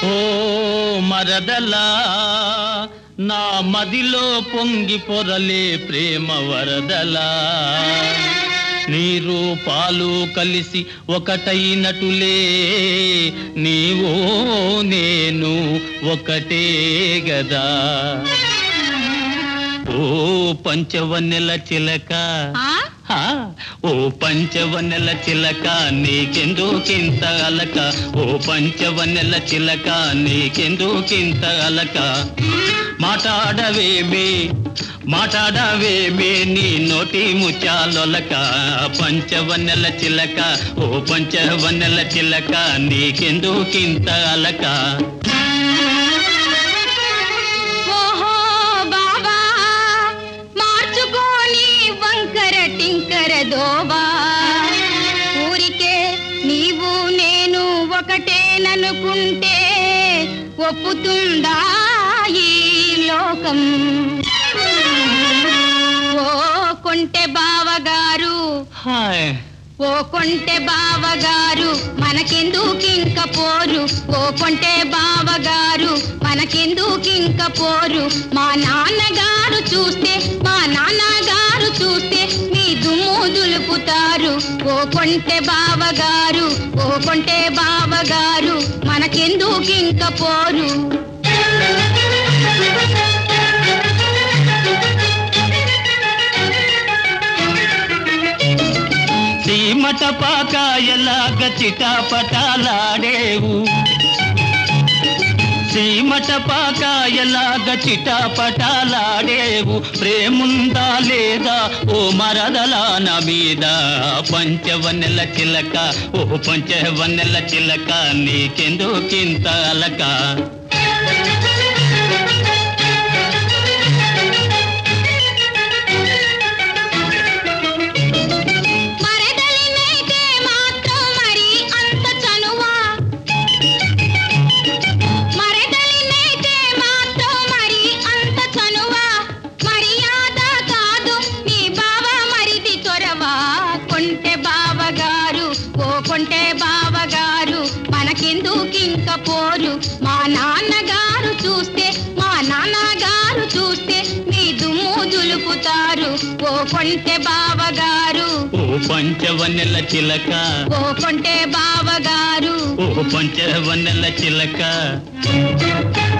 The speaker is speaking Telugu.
ఓ మరదలా నా మదిలో పొంగి పొరలే ప్రేమ వరదలా నీరు పాలు కలిసి ఒకటైనటులే నీవో నేను ఒకటే గదా ఓ పంచవన్నెల చిలక ఆ? ఆ, ఓ పంచవన్నెల చిలక నీకెందుకింత అలక ఓ పంచవన్నెల చిలక నీకెందుకింత అలక మాట్లాడవేమే మాట్లాడవేమే నీ నోటి ముచాలొలక పంచవన్నెల చిలక ఓ పంచవన్నెల చిలక నీకెందుకింత అలక ఓహో బావా మార్చుకోని వంకర టింకర దోవా ఊరికే నీవు నేను ఒకటేననుకుంటే ఒప్పుతుందా ఈ లోకం ఓ కొంటె బావగారు హాయ్ ఓ కొంటె బావగారు మనకెందుకింక పోరు ఓ కొంటె బావగారు మనకెందుకింక పోరు మా నాన్నగారు చూస్తే మా నాన్నగారు చూస్తే మీ దుమ్ము దులుపుతారు ఓ కొంటె బావగారు ఓ కొంటె బావగారు మనకెందుకింక పోరు సీమట పాకాయలాగ చిటాపటాలాడేవు సీమట పాకాయలాగ చిటాపటాలాడేవు ప్రేముందా లేదా ఓ మరదలా నా మీద పంచవన్నెల చిలక ఓ పంచవన్నెల చిలక నీకెందుకింత అలక మరదలినైతే మాత్రం మరి అంత చనువా మరదలినైతే మాత్రం మరి అంత చనువా మర్యాద కాదు నీ బావ మరిది చొరవా కొంటె బావగారు ఓ కొంటె బావగారు మనకెందుకింక పోరు మా నాన్నగారు చూస్తే మా నాన్నగారు చూస్తే నీ దుమ్ము దులుపుతారు ఓ కొంటె బావగారు ఓ పంచవన్నెల చిలక ఓ కొంటె బావగారు ఓ పంచవన్నెల చిలక